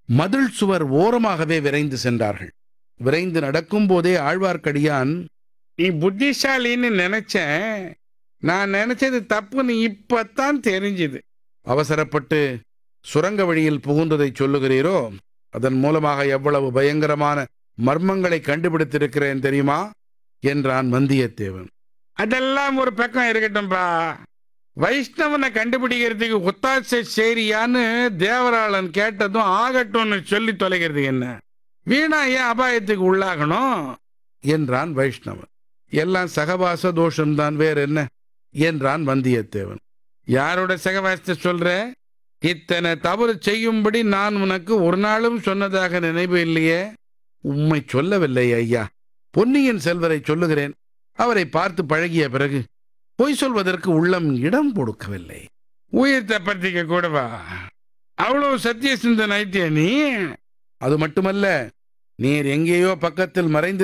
மதில் சுவர் ஓரமாகவே விரைந்து சென்றார்கள் விரைந்து நடக்கும் போதே ஆழ்வார்க்கடியான் நீ புத்திசாலின்னு நினைச்சேன் நான் நினைச்சது தப்புன்னு இப்பத்தான் தெரிஞ்சுது அவசரப்பட்டு சுரங்க வழியில் புகுந்ததை சொல்லுகிறீரோ அதன் மூலமாக எவ்வளவு பயங்கரமான மர்மங்களை கண்டுபிடித்திருக்கிறேன் தெரியுமா என்றான் வந்தியத்தேவன் அதெல்லாம் ஒரு பக்கம் இருக்கட்டும்பா வைஷ்ணவனை கண்டுபிடிக்கிறதுக்கு ஒத்தாசை சேரியான்னு தேவராளன் கேட்டதும் ஆகட்டும்னு சொல்லி தொலைகிறது என்ன வீணா ஏன் அபாயத்துக்கு உள்ளாகணும் என்றான் வைஷ்ணவன் எல்லாம் சகவாச தோஷம்தான் வேற என்ன என்றான் வந்தியத்தேவன் யாரோட சகவாசத்தை சொல்ற இத்தனை தவறு செய்யும்படி நான் உனக்கு ஒரு நாளும் சொன்னதாக நினைவு இல்லையே உம்மை சொல்லவில்லை ஐயா பொன்னியின் செல்வரை சொல்லுகிறேன் அவரை பார்த்து பழகிய பிறகு பொய் சொல்வதற்கு உள்ளம் இடம் கொடுக்கவில்லை உயிர் தப்பத்திக்க கூடவா அவ்வளவு சத்திய சிந்தனை ஆயிட்டியா நீ அது மட்டுமல்ல நீர் எங்கேயோ பக்கத்தில் மறைந்து